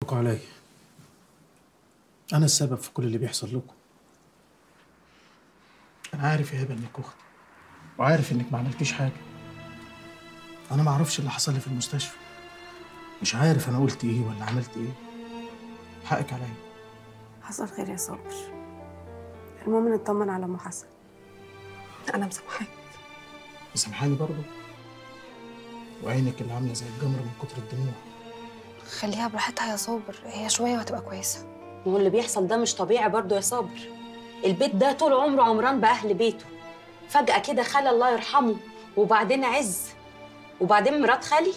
حقكم عليا انا السبب في كل اللي بيحصل لكم انا عارف يا هبه انك اختي وعارف انك ما عملتيش حاجه انا ما اعرفش اللي حصل لي في المستشفى مش عارف انا قلت ايه ولا عملت ايه حقك عليا حصل خير يا صابر المهم نطمن على ام حسن انا مسامحاك مسامحاني برضه وعينك اللي عامله زي الجمر من كتر الدموع خليها براحتها يا صابر هي شويه وهتبقى كويسه ما هو اللي بيحصل ده مش طبيعي برضه يا صابر البيت ده طول عمره عمران بأهل بيته فجأة كده خالي الله يرحمه وبعدين عز وبعدين مرات خالي